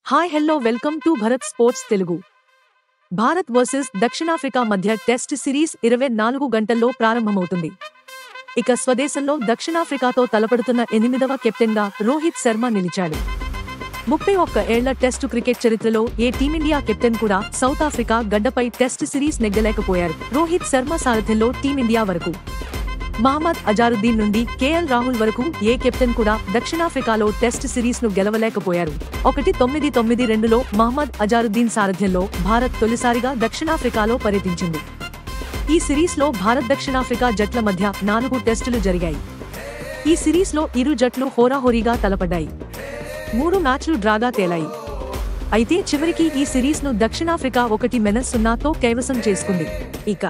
hi hello welcome to Bharat sports Telugu Bharat versus దక్షిణాఫ్రికా మధ్య test series ఇరవై నాలుగు గంటల్లో ప్రారంభమవుతుంది ఇక స్వదేశంలో దక్షిణాఫ్రికాతో తలపడుతున్న ఎనిమిదవ కెప్టెన్గా రోహిత్ శర్మ నిలిచాడు ముప్పై ఒక్క ఏళ్ల టెస్టు క్రికెట్ చరిత్రలో ఏ టీమిండియా కెప్టెన్ కూడా సౌత్ ఆఫ్రికా గడ్డపై టెస్ట్ సిరీస్ నెగ్గలేకపోయారు రోహిత్ శర్మ సారథ్యంలో టీమిండియా వరకు మహమ్మద్ అజారుద్దీన్ నుండి కేఎల్ రాహుల్ వరకు ఏ కెప్టెన్ కూడా దక్షిణాఫ్రికాలో టెస్ట్ సిరీస్ ను గెలవలేకపోయారు ఒకటి తొమ్మిది తొమ్మిది రెండులో మహమ్మద్ అజారుద్దీన్ సారథ్యంలో భారత్ తొలిసారిగా దక్షిణాఫ్రికాలో పర్యటించింది ఈ సిరీస్ లో భారత్ దక్షిణాఫ్రికా జట్ల మధ్య నాలుగు టెస్టులు జరిగాయి ఈ సిరీస్ లో ఇరు జట్లు హోరాహోరీగా తలపడ్డాయి మూడు మ్యాచ్లు డ్రాగా తేలాయి అయితే చివరికి ఈ సిరీస్ ను దక్షిణాఫ్రికా ఒకటి మెనస్ సున్నాతో కైవసం చేసుకుంది ఇక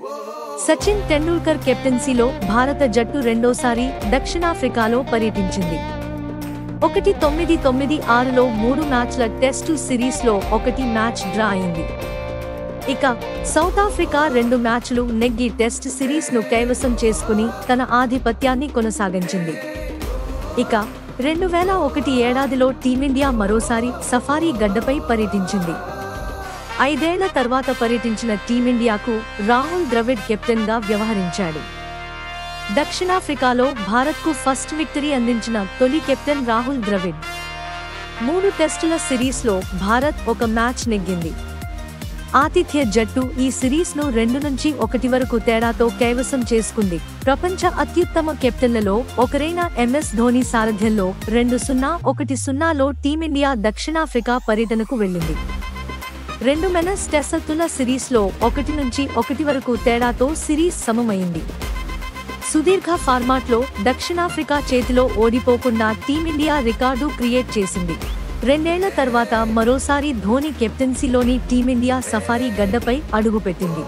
సచిన్ టెండూల్కర్ కెప్టెన్సీలో భారత జట్టు రెండోసారి దక్షిణాఫ్రికాలో పర్యటించింది ఒకటి తొమ్మిది తొమ్మిది ఆరులో మూడు మ్యాచ్ల టెస్టు సిరీస్లో ఒకటి మ్యాచ్ డ్రా అయింది ఇక సౌత్ ఆఫ్రికా రెండు మ్యాచ్లు నెగ్గి టెస్ట్ సిరీస్ ను కైవసం చేసుకుని తన ఆధిపత్యాన్ని కొనసాగించింది ఇక రెండు వేల ఒకటి ఏడాదిలో టీమిండియా మరోసారి సఫారీ గడ్డపై పర్యటించింది ఐదేళ్ల తర్వాత పర్యటించిన టీమిండియాకు రాహుల్ ద్రవిడ్ కెప్టెన్ గా వ్యవహరించాడు దక్షిణాఫ్రికాలో భారత్కు ఫస్ట్ విక్టరీ అందించిన తొలి కెప్టెన్ రాహుల్ ద్రవిడ్ మూడు టెస్టుల సిరీస్లో భారత్ ఒక మ్యాచ్ నెగ్గింది ఆతిథ్య జట్టు ఈ సిరీస్ ను రెండు నుంచి ఒకటి వరకు తేడాతో కైవసం చేసుకుంది ప్రపంచ అత్యుత్తమ కెప్టెన్లలో ఒకరైన ఎంఎస్ ధోని సారథ్యంలో రెండు సున్నా ఒకటి సున్నాలో టీమిండియా దక్షిణాఫ్రికా పర్యటనకు వెళ్ళింది రెండు మెనస్ టెస్టుల సిరీస్లో ఒకటి నుంచి ఒకటి వరకు తేడాతో సిరీస్ సమమైంది సుదీర్ఘ ఫార్మాట్లో దక్షిణాఫ్రికా చేతిలో ఓడిపోకుండా టీమిండియా రికార్డు క్రియేట్ చేసింది రెండేళ్ల తర్వాత మరోసారి ధోని కెప్టెన్సీలోని టీమిండియా సఫారీ గడ్డపై అడుగుపెట్టింది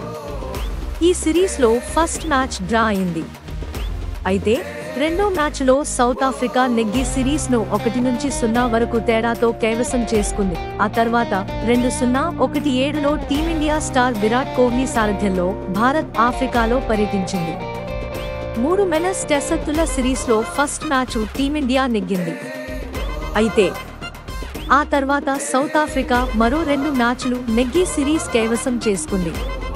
ఈ సిరీస్లో ఫస్ట్ మ్యాచ్ డ్రా అయింది అయితే రెండో మ్యాచ్లో సౌత్ ఆఫ్రికా నెగ్గి సిరీస్ ను ఒకటి నుంచి సున్నా వరకు తేడాతో కైవసం చేసుకుంది ఆ తర్వాత రెండు సున్నా ఒకటి ఏడులో టీమిండియా స్టార్ విరాట్ కోహ్లీ సారథ్యంలో భారత్ ఆఫ్రికాలో పర్యటించింది మూడు మెనస్ టెస్టుల సిరీస్లో ఫస్ట్ మ్యాచ్ టీమిండియా నెగ్గింది అయితే ఆ తర్వాత సౌత్ ఆఫ్రికా మరో రెండు మ్యాచ్లు నెగ్గి సిరీస్ కైవసం చేసుకుంది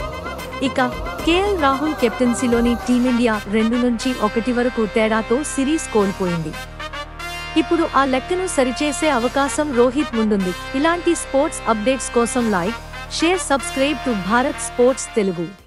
ఇక కేఎల్ రాహుల్ కెప్టెన్సీలోని టీమిండియా రెండు నుంచి ఒకటి వరకు తేడాతో సిరీస్ కోల్పోయింది ఇప్పుడు ఆ లెక్కను సరిచేసే అవకాశం రోహిత్ ముందుంది ఇలాంటి స్పోర్ట్స్ అప్డేట్స్ కోసం like share subscribe to Bharat sports Telugu